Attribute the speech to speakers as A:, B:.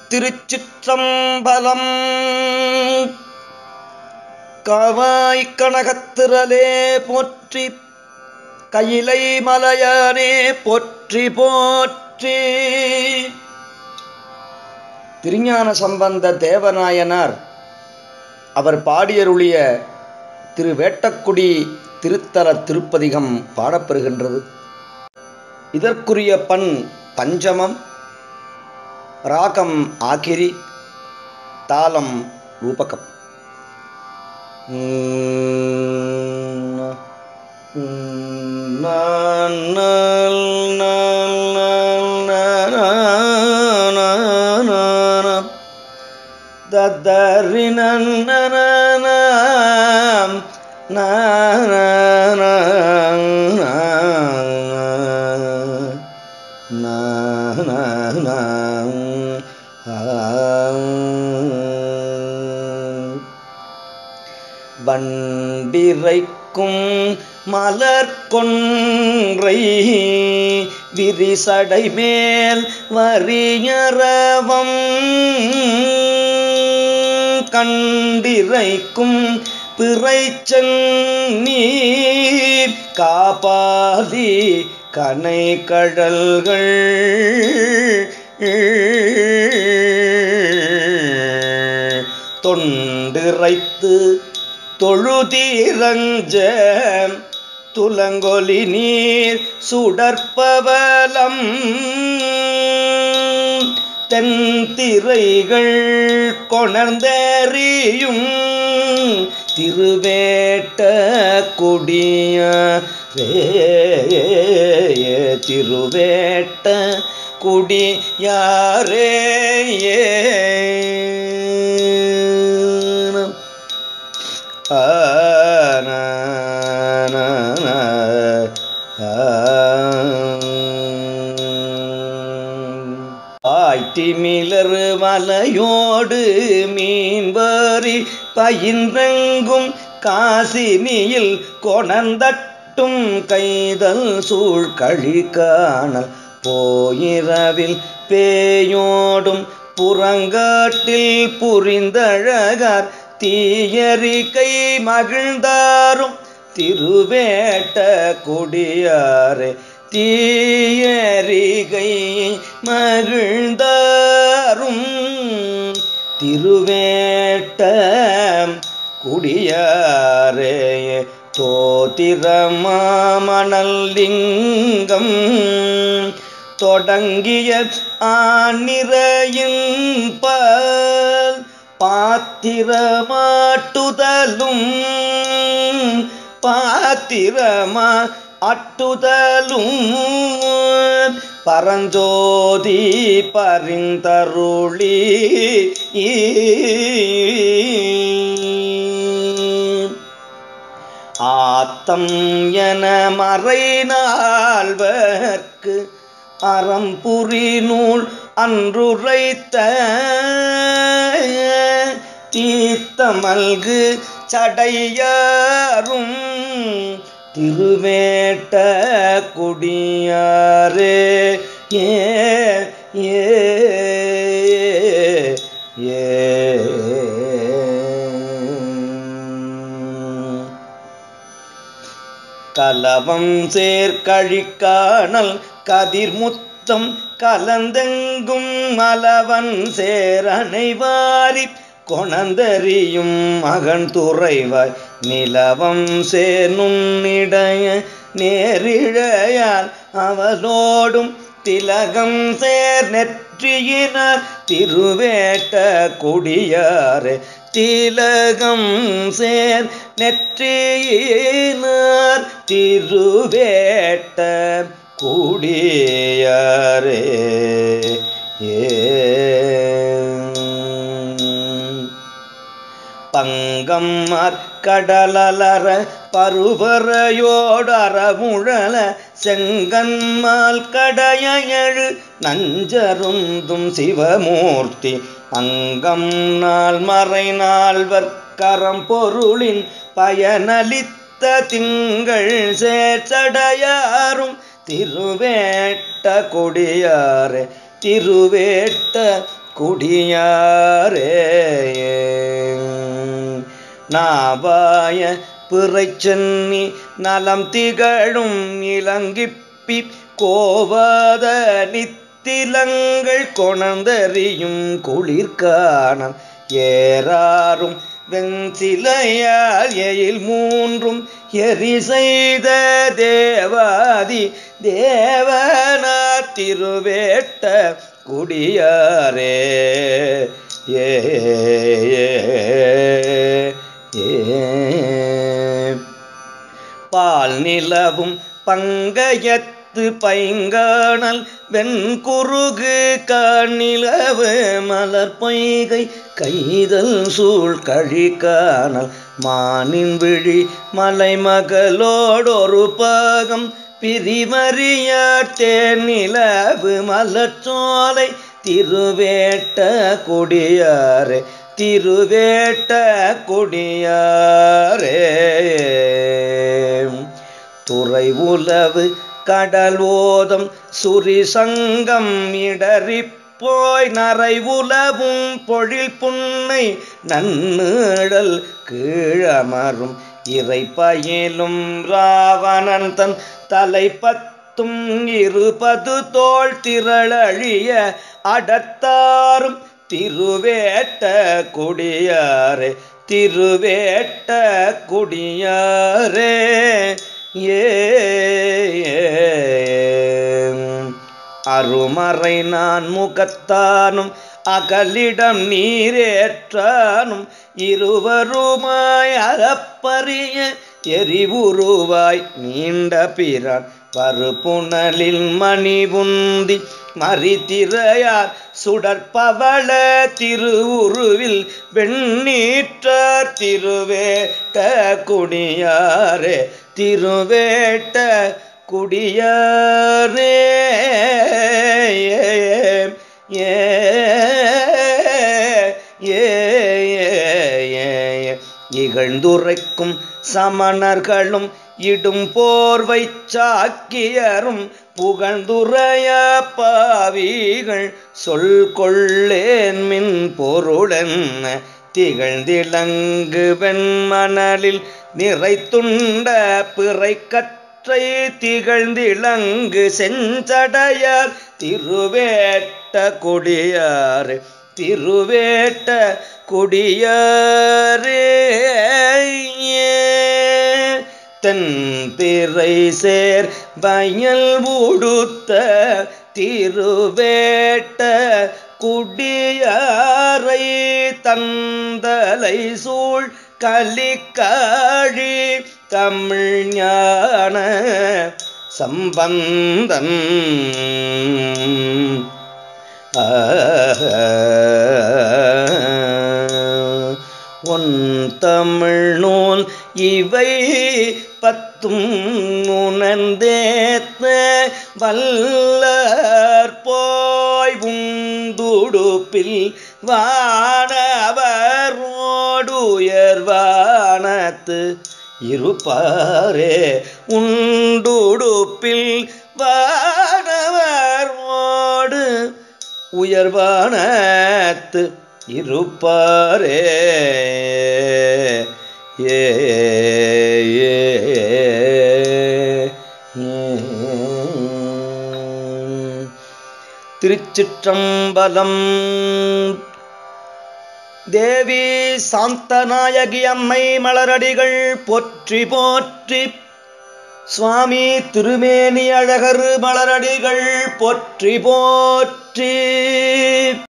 A: திருச்சிற்றம்பலம் காவாய் கனகத்திரலே போற்றி கையிலை மலையானே போற்றி போற்றி திருஞான சம்பந்த தேவநாயனார் அவர் பாடியருளிய திரு வேட்டக்குடி திருத்தல திருப்பதிகம் பாடப்பெறுகின்றது இதற்குரிய பண் பஞ்சமம் ராகம் ஆகிரி தாளம் ரூபகம் தத்தரி வண்டிரைக்கும் மலர் கொன்றை விரிசடை மேல் வரியரவம் கண்டிரைக்கும் பிறைச்சன்னீர் காப்பாதி கனை கடல்கள் தொண்டிரைத்து தொழுதீரஞ்ச துலங்கொலி நீர் சுடற்பவலம் தென்திரைகள் கொணர்ந்தறியும் திருவேட்ட கொடிய திருவேட்ட குடியாரே ஆய்த்திமிலர் மலையோடு மீன்வரி பயின்றெங்கும் காசினியில் கொணர்ந்தட்டும் கைதல் சூழ்கழி காணல் போயிரவில் பேயோடும் புறங்காட்டில் புரிந்தழகார் தீயறிக்கை மகிழ்ந்தாரும் திருவேட்ட கொடியாரே தீயறிகை மகிழ்ந்தாரும் திருவேட்ட குடியாரே தோத்திரமாமணல் லிங்கம் தொடங்கிய ஆநிறையின் பால் பாத்திரமாட்டுதலும் பாத்திரமா அட்டுதலும் பரஞ்சோதி பரிந்தருளி ஆத்தம் என மறைநாள்வர்க்கு அறம்புரி நூல் அன்றுரைத்த தீத்தமல்கு சடையாரும் திருவேட்ட குடியாரே ஏ ஏ ஏ கலவம் சேர்கழிக்காணல் கதிர்முத்தம் கலந்தெங்கும் மலவன் சேரணைவாரி கொணந்தறியும் மகன் துறைவாய் நிலவம் சேர்நுண்ணிடைய நேரிழையால் அவளோடும் திலகம் சேர் நெற்றியினார் திருவேட்ட கொடியாரே திலகம் சேர் நெற்றியினார் திருவேட்ட கூடியாரே ஏ பங்கம் கடலலர பருவரையோடறமுழல செங்கன்மால் கடையழு நஞ்சருந்தும் சிவமூர்த்தி அங்கம் நாள் மறை நால்வர்க்கரம் பொருளின் பயனளித்த திங்கள் சேர்ச்சடையாரும் திருவேட்ட கொடியாரே திருவேட்ட குடியாரே நாவாய பிறைச்சென்னி நலம் திகழும் இளங்கிப்பி கோவாத நித்திலங்கள் கொணர்ந்தறியும் குளிர்காணல் ஏறாரும் வெஞ்சிலையால் எயில் மூன்றும் எரி செய்த தேவாதி தேவனா திருவேட்ட குடியாரே ஏ பால் நிலவும் பங்கயத்து பைங்கானல் வெண்குருகு காணிலவு மலர் பொய்கை கைதல் சூழ் கழி காணல் மானின் விழி மலைமகளோடொரு பாகம் பிரிமறியாட்டேன் நிலவு மலர்ச்சோலை திருவேட்ட கொடியாரே திருவேட்ட கொடியாரே துறை உலவு கடல் ஓதம் சுரி சங்கம் இடறிப் போய் நரை உலவும் பொழில் புன்னை நன்னீழல் கீழமரும் இறை பயிலும் ராவணன் தன் தலை பத்தும் இருபது தோள் திரளழிய அடத்தாரும் திருவேட்ட கொடியாரே திருவேட்ட கொடியாரே ஏ அருமறை நான் முகத்தானும் அகலிடம் நீரேற்றானும் இருவருமாய் அறப்பரிய எரிவுருவாய் நீண்ட பிறான் பருப்புணலில் மணிபுந்தி மறித்திரையார் சுடற்பவள திருவுருவில் வெண்ணீற்றார் திருவேட்ட குடியாரே திருவேட்ட குடியாரே ஏ இகழ்ந்துரைக்கும் சமணர்களும் இடும் போர்வை சாக்கியரும் புகழ்ந்துரைய பாவிகள் சொல் கொள்ளேன் மின் பொருளென்ன திகழ்ந்திலங்கு வெண்மணலில் நிறைத்துண்ட பிறை கற்றை திகழ்ந்திலங்கு செஞ்சடையார் திருவேட்ட கொடியார் திருவேட்ட கொடியாரே தென்திரை சேர் வயல் உடுத்த திருவேட்ட குடியாரை தந்தலை சூழ் கலிக்காழி தமிழ் ஞான சம்பந்தன் ஒன் தமிழ் நூல் இவை பத்தும் உணர்ந்தேத்த வல்லர் போய் உண்டுடுப்பில் வானவரோடுயர்வானத்து இருப்பாரே உண்டுடுப்பில் வானவரோடு உயர்வானத்து இருப்பாரே ஏ ஏ, ஏ. திருச்சிற்றம்பலம் தேவி சாந்தநாயகி அம்மை மலரடிகள் போற்றி போற்றி சுவாமி திருமேனி அழகர் மலரடிகள் போற்றி போற்றி